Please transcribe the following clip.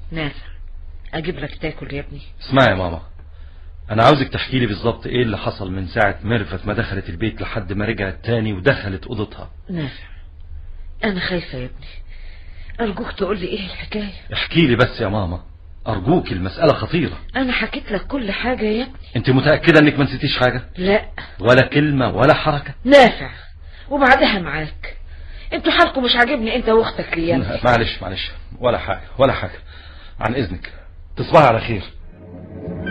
نافع اجيب لك تاكل يا ابني اسمعي يا ماما انا عاوزك تحكي لي بالظبط ايه اللي حصل من ساعة ميرفت ما دخلت البيت لحد ما رجعت تاني ودخلت اوضتها نافع انا خايفة يا ابني ارجوك تقول لي ايه الحكاية احكي لي بس يا ماما ارجوك المسألة خطيرة انا حكيت لك كل حاجة يا ابني انت متأكدة انك ما نسيتيش حاجة لا ولا كلمة ولا حركة نافع وبعدها معاك انتوا حالكم مش عاجبني انت واختك ليا معلش معلش ولا حاجة ولا حاجة عن اذنك تصبحي على خير